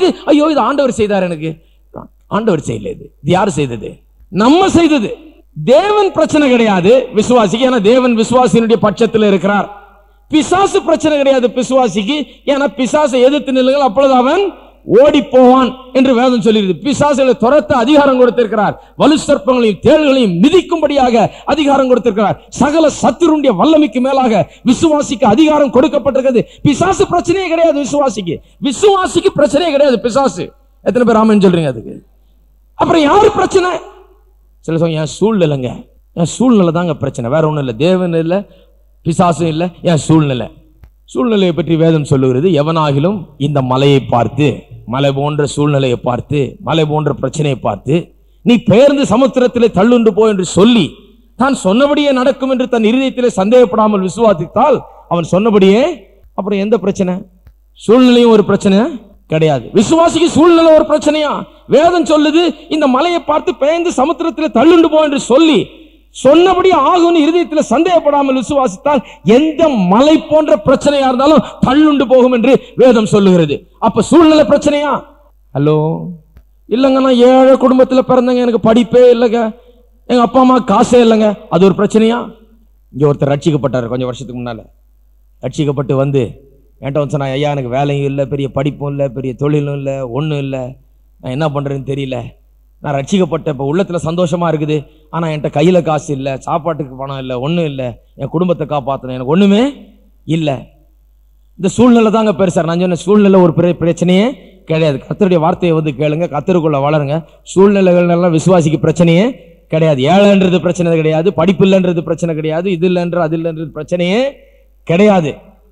விசுவாசிக்கு ஐயோ இது ஆண்டவர் செய்தார் எனக்கு ஆண்டவர் செய்யல இது இது யார் செய்தது நம்ம செய்தது தேவன் பிரச்சனை கிடையாது விசுவாசிக்கு ஏன்னா தேவன் விசுவாசியினுடைய பட்சத்தில் இருக்கிறார் பிசாசு பிரச்சனை கிடையாது பிசுவாசிக்கு ஏன்னா பிசாசை எதிர்த்து நில்லுங்கள் அப்பொழுது அவன் ஓடி போவான் என்று வேதம் சொல்லிடுது பிசாசுகளை துரத்த அதிகாரம் கொடுத்திருக்கிறார் வலு சர்ப்பங்களையும் தேள்களையும் மிதிக்கும்படியாக அதிகாரம் கொடுத்திருக்கிறார் சகல சத்துருடைய வல்லமைக்கு மேலாக விசுவாசிக்கு அதிகாரம் கொடுக்கப்பட்டிருக்கிறது பிசாசு பிரச்சனையே கிடையாது விசுவாசிக்கு விசுவாசிக்கு பிரச்சனையே கிடையாது பிசாசு எத்தனை பேர் ஆமென்னு சொல்றீங்க அதுக்கு அப்புறம் யாரு பிரச்சனை சில சொல்லுங்க என் சூழ்நிலைங்க என் சூழ்நிலை தாங்க பிரச்சனை வேற ஒண்ணும் இல்லை தேவன் இல்லை பிசாசும் இல்லை என் சூழ்நிலை சூழ்நிலையை பற்றி வேதம் சொல்லுகிறது எவனாகிலும் இந்த மலையை பார்த்து மலை போன்ற சூழ்நிலையை பார்த்து மலை போன்ற பிரச்சனையை பார்த்து நீ பெயர்ந்து சமுத்திரத்திலே தள்ளுண்டு போ என்று சொல்லி தான் சொன்னபடியே நடக்கும் என்று தன் இருதயத்திலே சந்தேகப்படாமல் விசுவாசித்தால் அவன் சொன்னபடியே அப்புறம் எந்த பிரச்சனை சூழ்நிலையும் ஒரு பிரச்சனை கிடையாது விசுவாசிக்கு சூழ்நிலை ஒரு பிரச்சனையா வேதம் சொல்லுது இந்த மலையை பார்த்து பெயர்ந்து சமுத்திரத்தில் தள்ளுண்டு போ என்று சொல்லி சொன்னபடி ஆகும்னு இருதயத்தில் சந்தேகப்படாமல் விசுவாசித்தால் எந்த மலை போன்ற பிரச்சனையா இருந்தாலும் தள்ளுண்டு போகும் என்று வேதம் சொல்லுகிறது அப்ப சூழ்நிலை பிரச்சனையா ஹலோ இல்லைங்க நான் ஏழை குடும்பத்தில் பிறந்தங்க எனக்கு படிப்பே இல்லைங்க எங்க அப்பா அம்மா காசே இல்லைங்க அது ஒரு பிரச்சனையா இங்க ஒருத்தர் ரட்சிக்கப்பட்டார் கொஞ்சம் வருஷத்துக்கு முன்னால ரட்சிக்கப்பட்டு வந்து என்கிட்ட வந்து சொன்னா ஐயா எனக்கு வேலையும் இல்லை பெரிய படிப்பும் இல்லை பெரிய தொழிலும் இல்லை ஒன்றும் இல்லை நான் என்ன பண்ணுறேன்னு தெரியல நான் ரட்சிக்கப்பட்ட இப்போ உள்ளத்தில் சந்தோஷமா இருக்குது ஆனால் என்கிட்ட கையில் காசு இல்லை சாப்பாட்டுக்கு பணம் இல்லை ஒன்றும் இல்லை என் குடும்பத்தை காப்பாற்றணும் எனக்கு ஒன்றுமே இல்லை இந்த சூழ்நிலை தாங்க பெருசார் நான் சொன்ன சூழ்நிலை ஒரு பெரிய பிரச்சனையே கிடையாது கத்தருடைய வார்த்தையை வந்து கேளுங்க கத்தருக்குள்ள வளருங்க சூழ்நிலைகள் எல்லாம் விசுவாசிக்கு பிரச்சனையே கிடையாது ஏழைன்றது பிரச்சனை கிடையாது படிப்பு இல்லைன்றது பிரச்சனை கிடையாது இது இல்லைன்ற அது இல்லைன்றது பிரச்சனையே கிடையாது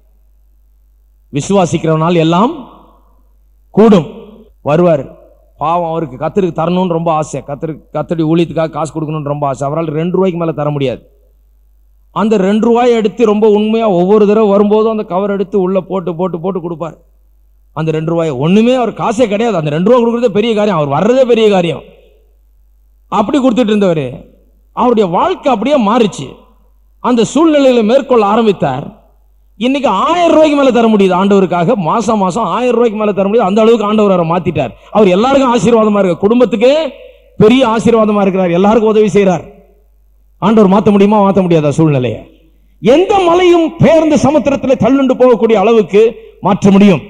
விசுவாசிக்கிறவனால் எல்லாம் கூடும் வருவார் பாவம் அவருக்கு கத்தருக்கு தரணும்னு ரொம்ப ஆசை கத்தருக்கு கத்தடி ஊழியத்துக்காக காசு கொடுக்கணும்னு ரொம்ப ஆசை அவரால் ரெண்டு ரூபாய்க்கு மேலே தர முடியாது அந்த ரெண்டு ரூபாயை எடுத்து ரொம்ப உண்மையா ஒவ்வொரு தடவை வரும்போதும் அந்த கவர் எடுத்து உள்ள போட்டு போட்டு போட்டு கொடுப்பார் அந்த ரெண்டு ரூபாயை ஒண்ணுமே அவர் காசே கிடையாது அந்த ரெண்டு ரூபா கொடுக்குறதே பெரிய காரியம் அவர் வர்றதே பெரிய காரியம் அப்படி கொடுத்துட்டு இருந்தவர் அவருடைய வாழ்க்கை அப்படியே மாறிச்சு அந்த சூழ்நிலையில மேற்கொள்ள ஆரம்பித்தார் இன்னைக்கு ஆயிரம் ரூபாய்க்கு மேல தர முடியுது ஆண்டவருக்காக மாசம் மாசம் ஆயிரம் ரூபாய்க்கு மேல தர முடியுது அந்த அளவுக்கு ஆண்டவர் அவரை மாத்திட்டார் அவர் எல்லாருக்கும் ஆசீர்வாதமா இருக்கு குடும்பத்துக்கு பெரிய ஆசீர்வாதமா இருக்கிறார் எல்லாருக்கும் உதவி செய்றார் ஆண்டவர் மாத்த முடியுமா மாத்த முடியாதா சூழ்நிலையை எந்த மலையும் பெயர்ந்து சமுத்திரத்தில் தள்ளுண்டு போகக்கூடிய அளவுக்கு மாற்ற முடியும்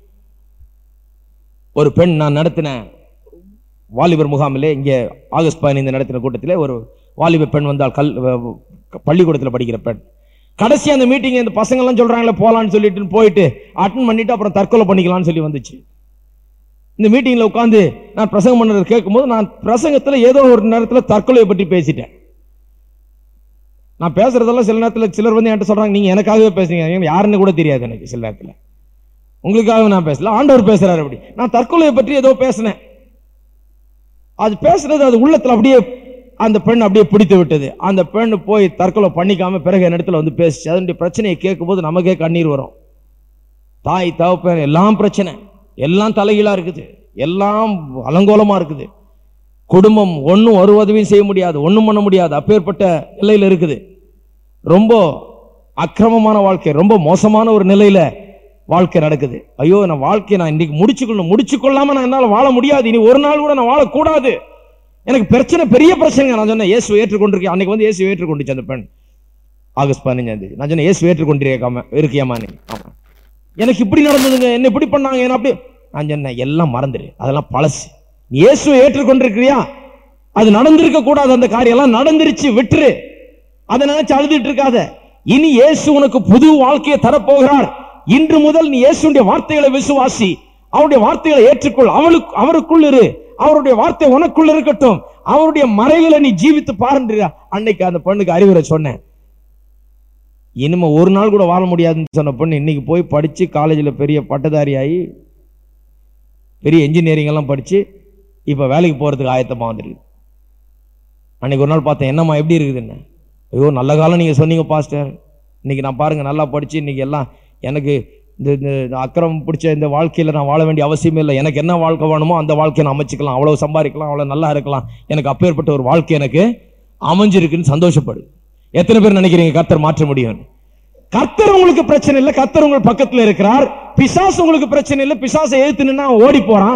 ஒரு பெண் நான் நடத்தின வாலிபர் முகாமிலே இங்கே ஆகஸ்ட் பதினைந்து நடத்தின கூட்டத்திலே ஒரு வாலிப பெண் வந்தால் கல் பள்ளிக்கூடத்தில் படிக்கிற பெண் கடைசி அந்த மீட்டிங் இந்த பசங்க எல்லாம் சொல்றாங்களே போலான்னு சொல்லிட்டு போயிட்டு அட்டன் பண்ணிட்டு அப்புறம் தற்கொலை பண்ணிக்கலாம்னு சொல்லி வந்துச்சு இந்த மீட்டிங்ல உட்காந்து நான் பிரசங்கம் பண்ணதை கேட்கும்போது நான் பிரசங்கத்துல ஏதோ ஒரு நேரத்துல தற்கொலையை பற்றி பேசிட்டேன் நான் பேசுறதெல்லாம் சில நேரத்துல சிலர் வந்து என்கிட்ட சொல்றாங்க நீங்க எனக்காகவே பேசுறீங்க எனக்கு யாருன்னு கூட தெரியாது எனக்கு சில நேரத்துல உங்களுக்காக நான் பேசல ஆண்டவர் பேசுறாரு அப்படி நான் தற்கொலையை பற்றி ஏதோ பேசினேன் அது பேசுறது அது உள்ளத்துல அப்படியே அந்த பெண் அப்படியே பிடித்து விட்டது அந்த பெண் போய் தற்கொலை பண்ணிக்காம பிறகு இடத்துல வந்து பேசிச்சு அதனுடைய பிரச்சனையை கேட்கும்போது நமக்கே கண்ணீர் வரும் தாய் தகப்பன் எல்லாம் பிரச்சனை எல்லாம் தலைகீழா இருக்குது எல்லாம் அலங்கோலமா இருக்குது குடும்பம் ஒன்றும் ஒரு உதவியும் செய்ய முடியாது ஒன்றும் பண்ண முடியாது அப்பேற்பட்ட நிலையில இருக்குது ரொம்ப அக்கிரமமான வாழ்க்கை ரொம்ப மோசமான ஒரு நிலையில வாழ்க்கை நடக்குது ஐயோ நான் வாழ்க்கையை நான் இன்னைக்கு முடிச்சுக்கொள்ளணும் முடிச்சு கொள்ளாம நான் என்னால வாழ முடியாது இனி ஒரு நாள் கூட நான் வாழக்கூடாது எனக்கு பிரச்சனை பெரிய பிரச்சனை நான் சொன்னேன் இயேசு ஏற்றுக்கொண்டிருக்கேன் அன்னைக்கு வந்து இயேசு ஏற்றுக்கொண்டுச்சு அந்த பெண் ஆகஸ்ட் பதினஞ்சாம் தேதி நான் சொன்னேன் இயேசு ஏற்றுக்கொண்டிருக்காம இருக்கியாமா நீ ஆமா எனக்கு இப்படி நடந்ததுங்க என்ன இப்படி பண்ணாங்க என்ன அப்படி நான் சொன்னேன் எல்லாம் மறந்துடு அதெல்லாம் பழசு நீ இயேசுவை ஏற்றுக்கொண்டிருக்கிறியா அது நடந்திருக்க கூடாது அந்த காரியம் எல்லாம் நடந்துருச்சு விட்டுரு அதை நினைச்சு அழுதுட்டு இருக்காத இனி இயேசு உனக்கு புது வாழ்க்கையை தரப்போகிறார் இன்று முதல் நீ இயேசுடைய வார்த்தைகளை விசுவாசி அவருடைய வார்த்தைகளை ஏற்றுக்கொள் அவளுக்கு அவருக்குள் இரு அவருடைய வார்த்தை உனக்குள்ள இருக்கட்டும் அவருடைய மறைகளை நீ ஜீவித்து பாருன்ற அன்னைக்கு அந்த பெண்ணுக்கு அறிவுரை சொன்னேன் இனிமே ஒரு நாள் கூட வாழ முடியாதுன்னு சொன்ன பொண்ணு இன்னைக்கு போய் படிச்சு காலேஜில் பெரிய பட்டதாரி ஆகி பெரிய இன்ஜினியரிங் எல்லாம் படிச்சு இப்போ வேலைக்கு போறதுக்கு ஆயத்தமா வந்துருக்கு அன்னைக்கு ஒரு நாள் பார்த்தேன் என்னம்மா எப்படி இருக்குதுன்னு ஐயோ நல்ல காலம் நீங்க சொன்னீங்க பாஸ்டர் இன்னைக்கு நான் பாருங்க நல்லா படிச்சு இன்னைக்கு எல்லாம் எனக்கு இந்த இந்த இந்த அக்கிரமம் பிடிச்ச இந்த வாழ்க்கையில நான் வாழ வேண்டிய அவசியமே இல்லை எனக்கு என்ன வாழ்க்கை வேணுமோ அந்த வாழ்க்கையை நான் அமைச்சுக்கலாம் அவ்வளவு சம்பாதிக்கலாம் அவ்வளவு நல்லா இருக்கலாம் எனக்கு அப்பேற்பட்ட ஒரு வாழ்க்கை எனக்கு அமைஞ்சிருக்குன்னு சந்தோஷப்படு எத்தனை பேர் நினைக்கிறீங்க கர்த்தர் மாற்ற முடியும் கர்த்தர் உங்களுக்கு பிரச்சனை இல்லை கர்த்தர் உங்கள் பக்கத்துல இருக்கிறார் பிசாசு உங்களுக்கு பிரச்சனை இல்லை பிசாசை எதிர்த்து நின்னா அவன் ஓடி போறான்